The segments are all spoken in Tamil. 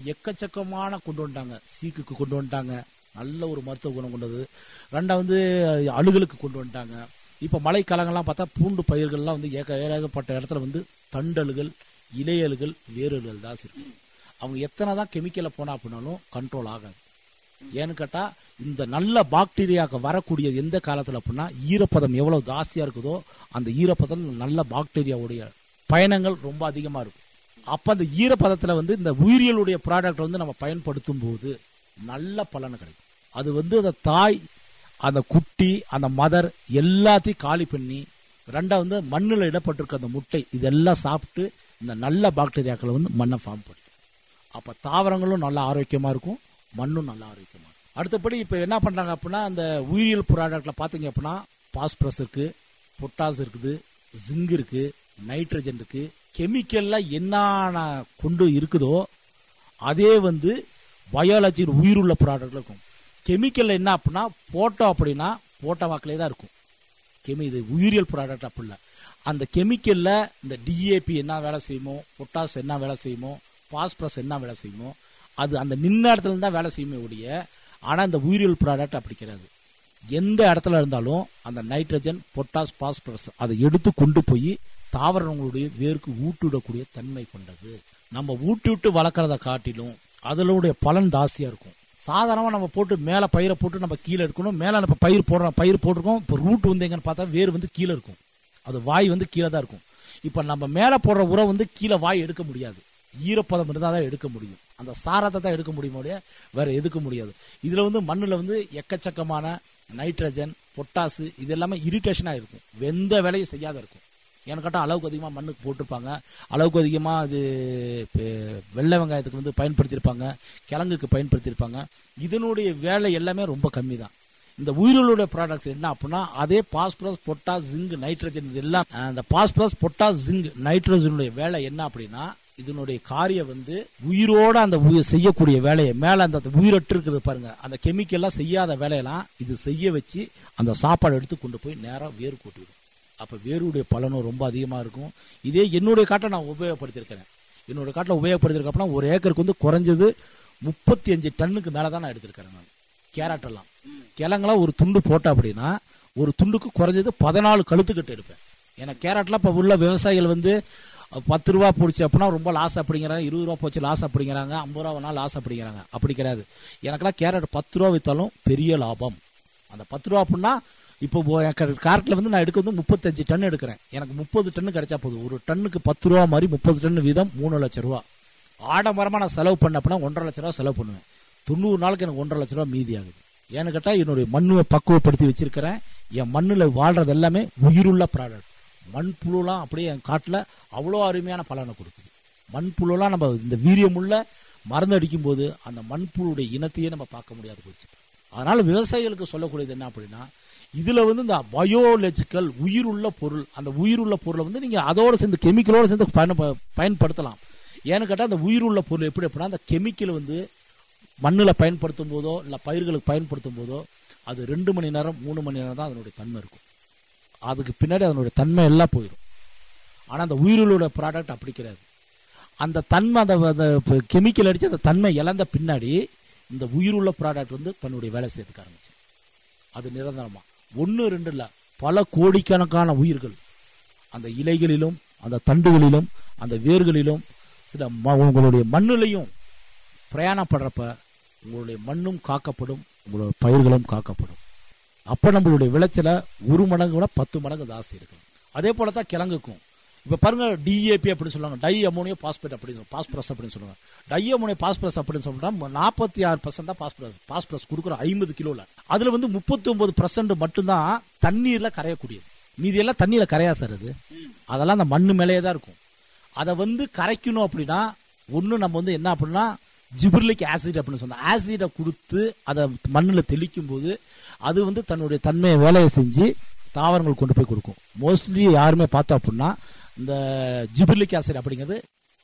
எக்கச்சக்கமான கொண்டு வந்துட்டாங்க சீக்குக்கு கொண்டு வந்துட்டாங்க நல்ல ஒரு மருத்துவ குணம் கொண்டது ரெண்டா வந்து அழுகலுக்கு கொண்டு வந்துட்டாங்க இப்போ மழைக்காலங்கள்லாம் பார்த்தா பூண்டு பயிர்கள்லாம் வந்து ஏக ஏகப்பட்ட இடத்துல வந்து தண்டலுகள் இலையல்கள் வேரல்கள் தான் இருக்கு அவங்க எத்தனை தான் கெமிக்கலை போனா அப்படின்னாலும் கண்ட்ரோல் ஆகாது ஏன்னு கேட்டா இந்த நல்ல பாக்டீரியாக்கு வரக்கூடிய எந்த காலத்துல அப்படின்னா ஈரப்பதம் எவ்வளவு ஜாஸ்தியா இருக்குதோ அந்த ஈரப்பதம் நல்ல பாக்டீரியாவுடைய பயணங்கள் ரொம்ப அதிகமா இருக்கும் அப்ப அந்த ஈரப்பதத்துல வந்து இந்த உயிரியலுடைய ப்ராடக்ட் வந்து நம்ம பயன்படுத்தும் போது நல்ல பலன் கிடைக்கும் அது வந்து அந்த தாய் அந்த குட்டி அந்த மதர் எல்லாத்தையும் காலி பண்ணி ரெண்டா வந்து மண்ணில் இடப்பட்டிருக்க அந்த முட்டை இதெல்லாம் சாப்பிட்டு இந்த நல்ல பாக்டீரியாக்களை வந்து மண்ணை ஃபார்ம் பண்ணும் அப்ப தாவரங்களும் நல்லா ஆரோக்கியமா இருக்கும் மண்ணும் நல்லா ஆரோக்கியமா இருக்கும் அடுத்தபடி இப்ப என்ன பண்றாங்க அப்படின்னா அந்த உயிரியல் ப்ராடக்ட்ல பாத்தீங்க அப்படின்னா பாஸ்பரஸ் இருக்கு பொட்டாஸ் இருக்குது ஜிங்க் இருக்கு நைட்ரஜன் இருக்கு கெமிக்கல்ல என்னென்ன கொண்டு இருக்குதோ அதே வந்து பயாலஜியில் உயிருள்ள ப்ராடக்ட்ல இருக்கும் கெமிக்கல்ல என்ன அப்படின்னா போட்டோம் அப்படின்னா போட்ட வாக்கிலே தான் இருக்கும் கெமி இது உயிரியல் ப்ராடக்ட் அப்படி இல்லை அந்த கெமிக்கல்ல இந்த டிஏபி என்ன வேலை செய்யுமோ பொட்டாஸ் என்ன வேலை செய்யுமோ பாஸ்பரஸ் என்ன வேலை செய்யுமோ அது அந்த நின்ன இடத்துல இருந்து தான் வேலை செய்யுமே ஒழிய ஆனா இந்த உயிரியல் ப்ராடக்ட் அப்படி கிடையாது எந்த இடத்துல இருந்தாலும் அந்த நைட்ரஜன் பொட்டாஸ் பாஸ்பரஸ் அதை எடுத்து கொண்டு போய் தாவரங்களுடைய வேருக்கு ஊட்டிவிடக்கூடிய தன்மை கொண்டது நம்ம ஊட்டி விட்டு வளர்க்கறத காட்டிலும் அதனுடைய பலன் ஜாஸ்தியா இருக்கும் சாதாரணமா நம்ம போட்டு மேல பயிரை போட்டு நம்ம கீழே எடுக்கணும் மேல நம்ம பயிர் போடுறோம் பயிர் போட்டிருக்கோம் இப்போ ரூட் வந்து எங்கன்னு பார்த்தா வேர் வந்து கீழே இருக்கும் அது வாய் வந்து கீழே தான் இருக்கும் இப்ப நம்ம மேல போடுற உரம் வந்து கீழே வாய் எடுக்க முடியாது ஈரப்பதம் இருந்தால் தான் எடுக்க முடியும் அந்த சாரத்தை தான் எடுக்க முடியுமோ ஒழிய வேற எதுக்க முடியாது இதுல வந்து மண்ணுல வந்து எக்கச்சக்கமான நைட்ரஜன் பொட்டாசு இது எல்லாமே இரிட்டேஷனா இருக்கும் எந்த வேலையும் செய்யாத இருக்கும் ஏன்னு கேட்டா அளவுக்கு அதிகமா மண்ணுக்கு போட்டிருப்பாங்க அளவுக்கு அதிகமா இது பெ- வெள்ளை வெங்காயத்துக்கு வந்து பயன்படுத்தியிருப்பாங்க கிழங்குக்கு பயன்படுத்தியிருப்பாங்க இதனுடைய வேலை எல்லாமே ரொம்ப கம்மி தான் இந்த உயிரிலுடைய ப்ராடக்ட்ஸ் என்ன அப்படின்னா அதே பாஸ்பரஸ் பொட்டாஸ் ஜிங்க் நைட்ரஜன் இது எல்லாம் அஹ், இந்த பாஸ்பரஸ் பொட்டாஸ் ஜிங்க் நைட்ரஜனுடைய வேலை என்ன அப்படின்னா இதனுடைய காரியம் வந்து உயிரோட அந்த உயிர் செய்யக்கூடிய வேலையை மேல அந்த உயிரற்று இருக்குது பாருங்க அந்த கெமிக்கல்லாம் செய்யாத வேலையெல்லாம் இது செய்ய வச்சு அந்த சாப்பாடு எடுத்து கொண்டு போய் நேரா வேர் கூட்டிவிடும் அப்ப வேருடைய பலனும் ரொம்ப அதிகமா இருக்கும் இதே என்னுடைய காட்டை நான் உபயோகப்படுத்தியிருக்கிறேன் என்னுடைய காட்டில் உபயோகப்படுத்திருக்க அப்படின்னா ஒரு ஏக்கருக்கு வந்து குறைஞ்சது முப்பத்தி அஞ்சு டன்னுக்கு மேல தான் நான் எடுத்திருக்கிறேன் நான் கேரட் எல்லாம் கிழங்கெல்லாம் ஒரு துண்டு போட்ட அப்படின்னா ஒரு துண்டுக்கு குறைஞ்சது பதினாலு கழுத்துக்கட்டு எடுப்பேன் ஏன்னா கேரட்லாம் இப்போ உள்ள விவசாயிகள் வந்து அஹ், பத்து ரூபா போடுச்சு அப்படின்னா ரொம்ப லாஸ் அப்படிங்கிறாங்க இருபது ரூபா போச்சு லாஸ் அப்படிங்கிறாங்க ஐம்பது ரூபா வேணா லாஸ் அப்படிங்கிறாங்க அப்படி கிடையாது எனக்கெல்லாம் கேரட் பத்து ரூபா வித்தாலும் பெரிய லாபம் அந்த பத்து ரூபா அப்படின்னா இப்போ கார்ட்ல வந்து நான் எடுக்க வந்து முப்பத்தஞ்சு டன் எடுக்கிறேன் எனக்கு முப்பது டன் கிடைச்சா போதும் ஒரு டன்னுக்கு பத்து ரூபா மாதிரி முப்பது டன் வீதம் மூணு லட்சம் ரூபா ஆடம்பரமா நான் செலவு பண்ண அப்படின்னா ஒன்றரை லட்ச ரூபா செலவு பண்ணுவேன் தொண்ணூறு நாளுக்கு எனக்கு ஒன்றரை லட்ச ரூபா மீதி ஆகுது ஏன்னு கேட்டா என்னுடைய மண்ணுவை பக்குவப்படுத்தி வச்சிருக்கிறேன் என் மண்ணுல வாழ்றது எல்லாமே உயிருள்ள ப்ராடக்ட் மண்புழுலாம் அப்படியே என் காட்டுல அவ்வளோ அருமையான பலனை கொடுக்குது மண்புழுலாம் நம்ம இந்த வீரியமுள்ள மருந்து அடிக்கும் போது அந்த மண்புழுடைய இனத்தையே நம்ம பார்க்க முடியாது போச்சு அதனால விவசாயிகளுக்கு சொல்லக்கூடியது என்ன அப்படின்னா இதுல வந்து இந்த பயோலஜிக்கல் உயிருள்ள பொருள் அந்த உயிருள்ள பொருளை வந்து நீங்க அதோட சேர்ந்து கெமிக்கலோட சேர்ந்து பயன- பயன்படுத்தலாம் ஏன்னு கேட்டா அந்த உயிருள்ள பொருள் எப்படி அப்படின்னா அந்த கெமிக்கல் வந்து மண்ணில் பயன்படுத்தும் போதோ இல்லை பயிர்களுக்கு பயன்படுத்தும் போதோ அது ரெண்டு மணி நேரம் மூணு மணி நேரம் தான் அதனுடைய தன்மை இருக்கும் அதுக்கு பின்னாடி அதனுடைய தன்மை எல்லாம் போயிடும் ஆனால் அந்த உயிரிழோட ப்ராடக்ட் அப்படி கிடையாது அந்த தன்மை அந்த கெமிக்கல் அடிச்சு அந்த தன்மை இழந்த பின்னாடி இந்த உயிருள்ள ப்ராடக்ட் வந்து தன்னுடைய வேலை செய்யறதுக்கு ஆரம்பிச்சு அது நிரந்தரமா ஒன்று ரெண்டு இல்லை பல கோடிக்கணக்கான உயிர்கள் அந்த இலைகளிலும் அந்த தண்டுகளிலும் அந்த வேர்களிலும் சில ம- உங்களுடைய மண்ணிலையும் பிரயாணப்படுறப்ப உங்களுடைய மண்ணும் காக்கப்படும் உங்களுடைய பயிர்களும் காக்கப்படும் அப்ப நம்மளுடைய விளைச்சல ஒரு மடங்கு விட பத்து மடங்கு ஜாஸ்தி இருக்கும் அதே போல தான் கிழங்குக்கும் இப்ப பாருங்க டிஏபி அப்படின்னு சொல்லுவாங்க டை அமோனியோ பாஸ்பேட் அப்படின்னு பாஸ்பரஸ் அப்படின்னு சொல்லுவாங்க டை அமோனியோ பாஸ்பரஸ் அப்படின்னு சொல்லிட்டா நாற்பத்தி ஆறு பர்சன்ட் தான் பாஸ்பரஸ் பாஸ்பரஸ் கொடுக்குற ஐம்பது கிலோல அதுல வந்து முப்பத்தி ஒன்பது மட்டும்தான் தண்ணீர்ல கரையக்கூடியது மீதி எல்லாம் தண்ணியில கரையா சார் அது அதெல்லாம் அந்த மண்ணு மேலேயே தான் இருக்கும் அதை வந்து கரைக்கணும் அப்படின்னா ஒண்ணு நம்ம வந்து என்ன அப்படின்னா ஜிபர்லிக் ஆசிட் அப்படின்னு சொன்னோம் ஆசிடை கொடுத்து அதை மண்ணில் தெளிக்கும் போது அது வந்து தன்னுடைய தன்மையை வேலையை செஞ்சு தாவரங்கள் கொண்டு போய் கொடுக்கும் மோஸ்ட்லி யாருமே பார்த்தோம் அப்படின்னா இந்த ஜிபர்லிக் ஆசிட் அப்படிங்கிறது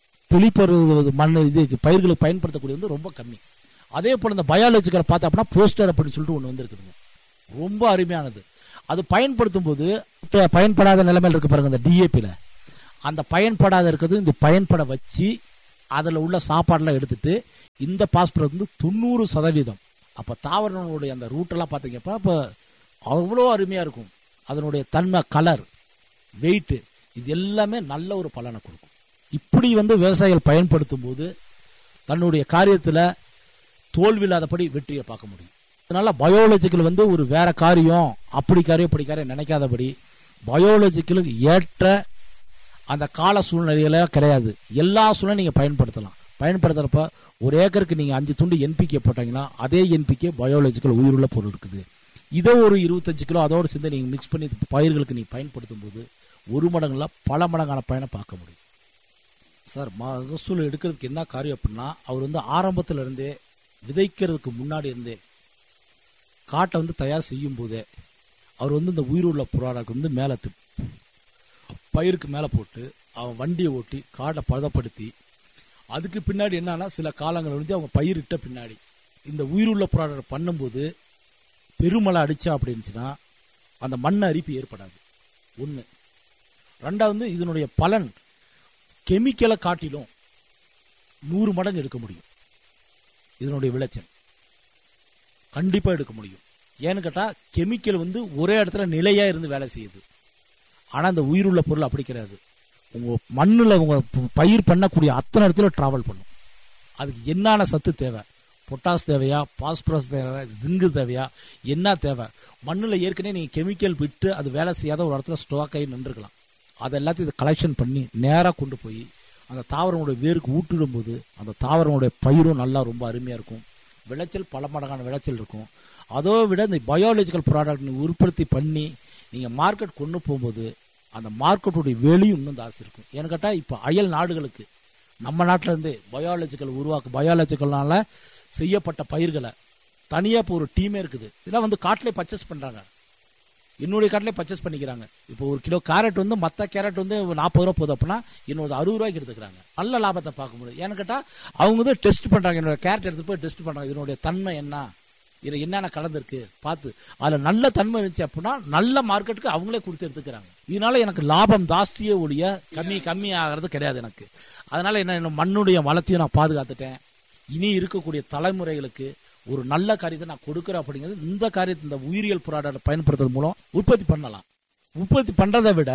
தெளிப்பது மண் இது பயிர்களுக்கு பயன்படுத்தக்கூடியது வந்து ரொம்ப கம்மி அதே போல இந்த பயாலஜிக்கல் பார்த்தா அப்படின்னா போஸ்டர் அப்படின்னு சொல்லிட்டு ஒன்று வந்திருக்குதுங்க ரொம்ப அருமையானது அது பயன்படுத்தும் போது இப்ப பயன்படாத நிலைமையில் இருக்கு பாருங்க இந்த டிஏபியில அந்த பயன்படாத இருக்கிறது இந்த பயன்பட வச்சு அதுல உள்ள சாப்பாடுலாம் எடுத்துட்டு இந்த பாஸ்பரஸ் வந்து தொண்ணூறு சதவீதம் அப்ப தாவரங்களுடைய அந்த ரூட்டெல்லாம் பார்த்தீங்கப்ப அப்ப அவ்வளோ அருமையா இருக்கும் அதனுடைய தன்மை கலர் வெயிட் இது எல்லாமே நல்ல ஒரு பலனை கொடுக்கும் இப்படி வந்து விவசாயிகள் பயன்படுத்தும் போது தன்னுடைய காரியத்துல தோல்வி இல்லாதபடி வெற்றியை பார்க்க முடியும் அதனால பயோலஜிக்கல் வந்து ஒரு வேற காரியம் அப்படி காரியம் இப்படி காரியம் நினைக்காதபடி பயோலஜிக்கலுக்கு ஏற்ற அந்த கால சூழ்நிலையில கிடையாது எல்லா சூழ்நிலையும் நீங்க பயன்படுத்தலாம் பயன்படுத்துறப்ப ஒரு ஏக்கருக்கு நீங்க அஞ்சு துண்டு என்பிகே போட்டீங்கன்னா அதே என்பிகே பயோலஜிக்கல் உயிருள்ள பொருள் இருக்குது இதை ஒரு இருபத்தஞ்சு கிலோ அதோட சேர்ந்து நீங்க மிக்ஸ் பண்ணி பயிர்களுக்கு நீங்க பயன்படுத்தும் போது ஒரு மடங்குல பல மடங்கான பயனை பார்க்க முடியும் சார் மகசூல் எடுக்கிறதுக்கு என்ன காரியம் அப்படின்னா அவர் வந்து ஆரம்பத்துல இருந்தே விதைக்கிறதுக்கு முன்னாடி இருந்தே காட்டை வந்து தயார் செய்யும் போதே அவர் வந்து இந்த உயிருள்ள புறாடாக்கு வந்து மேலே பயிருக்கு மேலே போட்டு அவன் வண்டியை ஓட்டி காட்டை பதப்படுத்தி அதுக்கு பின்னாடி என்னன்னா சில காலங்கள் வந்து அவங்க பயிரிட்ட பின்னாடி இந்த உயிருள்ள புறாடை பண்ணும்போது பெருமழை அடிச்சா அப்படின்னுச்சுன்னா அந்த மண் அரிப்பு ஏற்படாது ஒன்று ரெண்டாவது இதனுடைய பலன் கெமிக்கலை காட்டிலும் நூறு மடங்கு எடுக்க முடியும் இதனுடைய விளைச்சல் கண்டிப்பா எடுக்க முடியும் ஏன்னு கேட்டா கெமிக்கல் வந்து ஒரே இடத்துல நிலையா இருந்து வேலை செய்யுது ஆனா அந்த உயிருள்ள பொருள் அப்படி கிடையாது உங்க மண்ணுல உங்க ப- பயிர் பண்ணக்கூடிய அத்தனை இடத்துல டிராவல் பண்ணும் அதுக்கு என்னென்ன சத்து தேவை பொட்டாஸ் தேவையா பாஸ்பரஸ் தேவை ஜிங்கு தேவையா என்ன தேவை மண்ணுல ஏற்கனவே நீங்க கெமிக்கல் விட்டு அது வேலை செய்யாத ஒரு இடத்துல ஸ்டாக் ஆகி நின்றுக்கலாம் அதை எல்லாத்தையும் இதை கலெக்ஷன் பண்ணி நேரா கொண்டு போய் அந்த தாவரங்களுடைய வேருக்கு ஊட்டிடும் போது அந்த தாவரங்களுடைய பயிரும் நல்லா ரொம்ப அருமையா இருக்கும் விளைச்சல் பல மடங்கான விளைச்சல் இருக்கும் அதோ விட இந்த பயாலஜிக்கல் ப்ராடக்ட் நீங்க உற்பத்தி பண்ணி நீங்க மார்க்கெட் கொண்டு போகும்போது அந்த மார்க்கெட்டுடைய வெளியும் இன்னும் ஜாஸ்தி இருக்கும் ஏன்னு கேட்டா இப்ப அயல் நாடுகளுக்கு நம்ம நாட்டில இருந்து பயாலஜிக்கல் உருவாக்கு பயாலஜிக்கல்னால செய்யப்பட்ட பயிர்களை தனியா இப்போ ஒரு டீமே இருக்குது இதெல்லாம் வந்து காட்டிலே பர்ச்சேஸ் பண்றாங்க என்னுடைய காட்டிலே பர்ச்சேஸ் பண்ணிக்கிறாங்க இப்போ ஒரு கிலோ கேரட் வந்து மத்த கேரட் வந்து நாற்பது ரூபா போகுது அப்படின்னா என்னோட அறுபது ரூபாய்க்கு எடுத்துக்கிறாங்க நல்ல லாபத்தை பார்க்க முடியும் ஏன்னு கேட்டா அவங்க வந்து டெஸ்ட் பண்றாங்க என்னோட கேரட் எடுத்து போய் டெஸ்ட் பண்றாங்க இதனுடைய தன்மை என்ன இதுல என்னென்ன கலந்துருக்கு பார்த்து அதுல நல்ல தன்மை இருந்துச்சு அப்படின்னா நல்ல மார்க்கெட்டுக்கு அவங்களே கொடுத்து எடுத்துக்கிறாங்க இதனால எனக்கு லாபம் ஜாஸ்தியே ஒழிய கம்மி கம்மி ஆகிறது கிடையாது எனக்கு அதனால என்ன என்ன மண்ணுடைய வளத்தையும் நான் பாதுகாத்துட்டேன் இனி இருக்கக்கூடிய தலைமுறைகளுக்கு ஒரு நல்ல காரியத்தை நான் கொடுக்குறேன் அப்படிங்கிறது இந்த காரியத்தை இந்த உயிரியல் போராட்ட பயன்படுத்துறது மூலம் உற்பத்தி பண்ணலாம் உற்பத்தி பண்றதை விட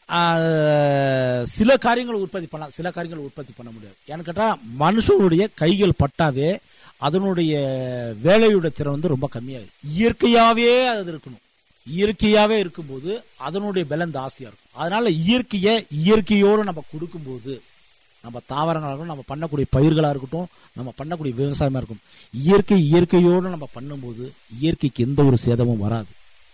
ஆஹ், சில காரியங்கள் உற்பத்தி பண்ணலாம் சில காரியங்கள் உற்பத்தி பண்ண முடியாது ஏன்னு கேட்டா மனுஷனுடைய கைகள் பட்டாவே அதனுடைய வேலையுடைய திறன் வந்து ரொம்ப கம்மியாகும் இயற்கையாவே அது இருக்கணும் இயற்கையாவே இருக்கும்போது அதனுடைய பலன் ஜாஸ்தியா இருக்கும் அதனால இயற்கையை இயற்கையோடு நம்ம கொடுக்கும்போது நம்ம தாவரங்களா இருக்கட்டும் நம்ம பண்ணக்கூடிய பயிர்களா இருக்கட்டும் நம்ம பண்ணக்கூடிய விவசாயமா இருக்கும் இயற்கை இயற்கையோடு நம்ம பண்ணும்போது இயற்கைக்கு எந்த ஒரு சேதமும் வராது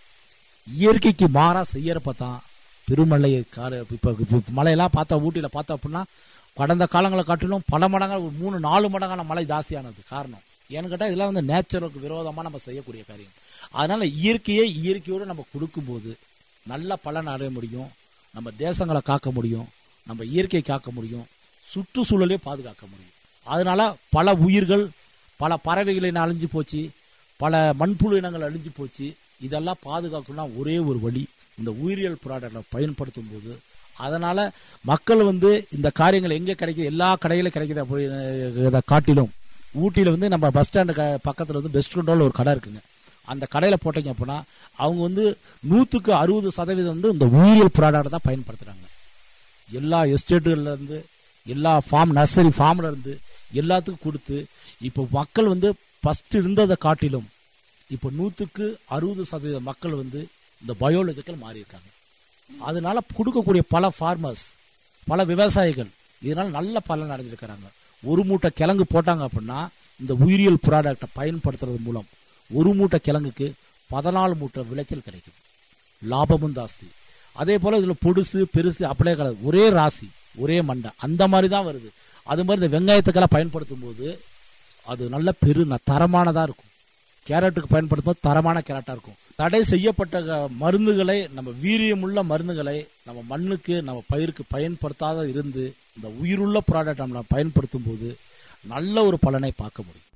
இயற்கைக்கு மாறா செய்யறப்ப தான் பெருமழை கால இப்ப இப்ப மழையெல்லாம் பார்த்தா ஊட்டியில பார்த்தோம் அப்படின்னா கடந்த காலங்களை காட்டிலும் பல மடங்கு ஒரு மூணு நாலு மடங்கான மழை ஜாஸ்தியானது காரணம் ஏன்னு கேட்டா இதெல்லாம் வந்து நேச்சருக்கு விரோதமா நம்ம செய்யக்கூடிய காரியம் அதனால இயற்கையை இயற்கையோடு நம்ம கொடுக்கும்போது நல்ல பலன் அடைய முடியும் நம்ம தேசங்களை காக்க முடியும் நம்ம இயற்கை காக்க முடியும் சுற்றுச்சூழலையே பாதுகாக்க முடியும் அதனால பல உயிர்கள் பல பறவைகளின் அழிஞ்சு போச்சு பல மண்புழு இனங்கள் அழிஞ்சு போச்சு இதெல்லாம் பாதுகாக்கணும்னா ஒரே ஒரு வழி இந்த உயிரியல் ப்ராடக்டை பயன்படுத்தும் போது அதனால மக்கள் வந்து இந்த காரியங்கள் எங்க கிடைக்குது எல்லா கடையிலும் கிடைக்குது அப்படி இதை காட்டிலும் ஊட்டியில வந்து நம்ம பஸ் ஸ்டாண்டு பக்கத்துல வந்து பெஸ்ட் கண்ட்ரோல் ஒரு கடை இருக்குங்க அந்த கடையில போட்டீங்க அப்படின்னா அவங்க வந்து நூத்துக்கு அறுபது சதவீதம் வந்து இந்த உயிரியல் ப்ராடக்ட் தான் பயன்படுத்துறாங்க எல்லா எஸ்டேட்டுகள்ல இருந்து எல்லா ஃபார்ம் நர்சரி ஃபார்ம்ல இருந்து எல்லாத்துக்கும் கொடுத்து இப்போ மக்கள் வந்து ஃபர்ஸ்ட் இருந்ததை காட்டிலும் இப்போ நூத்துக்கு அறுபது சதவீத மக்கள் வந்து இந்த பயோலஜிக்கல் மாறி இருக்காங்க அதனால கொடுக்கக்கூடிய பல ஃபார்மர்ஸ் பல விவசாயிகள் இதனால நல்ல பலன் அடைஞ்சிருக்கிறாங்க ஒரு மூட்டை கிழங்கு போட்டாங்க அப்படின்னா இந்த உயிரியல் ப்ராடக்டை பயன்படுத்துறது மூலம் ஒரு மூட்டை கிழங்குக்கு பதினாலு மூட்டை விளைச்சல் கிடைக்குது லாபமும் ஜாஸ்தி அதே போல இதுல பொடுசு பெருசு அப்படியே கிடையாது ஒரே ராசி ஒரே மண்டை அந்த மாதிரி தான் வருது அது மாதிரி இந்த வெங்காயத்துக்கெல்லாம் பயன்படுத்தும் போது அது நல்ல பெரு ந- தரமானதா இருக்கும் கேரட்டுக்கு பயன்படுத்தும் போது தரமான கேரட்டா இருக்கும் தடை செய்யப்பட்ட க- மருந்துகளை நம்ம வீரியமுள்ள மருந்துகளை நம்ம மண்ணுக்கு நம்ம பயிருக்கு பயன்படுத்தாத இருந்து இந்த உயிருள்ள ப்ராடக்ட் நம்ம பயன்படுத்தும் போது நல்ல ஒரு பலனை பார்க்க முடியும்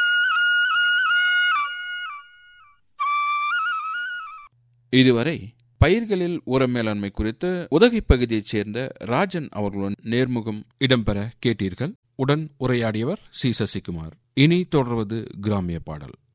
இதுவரை பயிர்களில் உர மேலாண்மை குறித்து உதகை பகுதியைச் சேர்ந்த ராஜன் அவர்களுடன் நேர்முகம் இடம்பெற கேட்டீர்கள் உடன் உரையாடியவர் சி சசிகுமார் இனி தொடர்வது கிராமிய பாடல்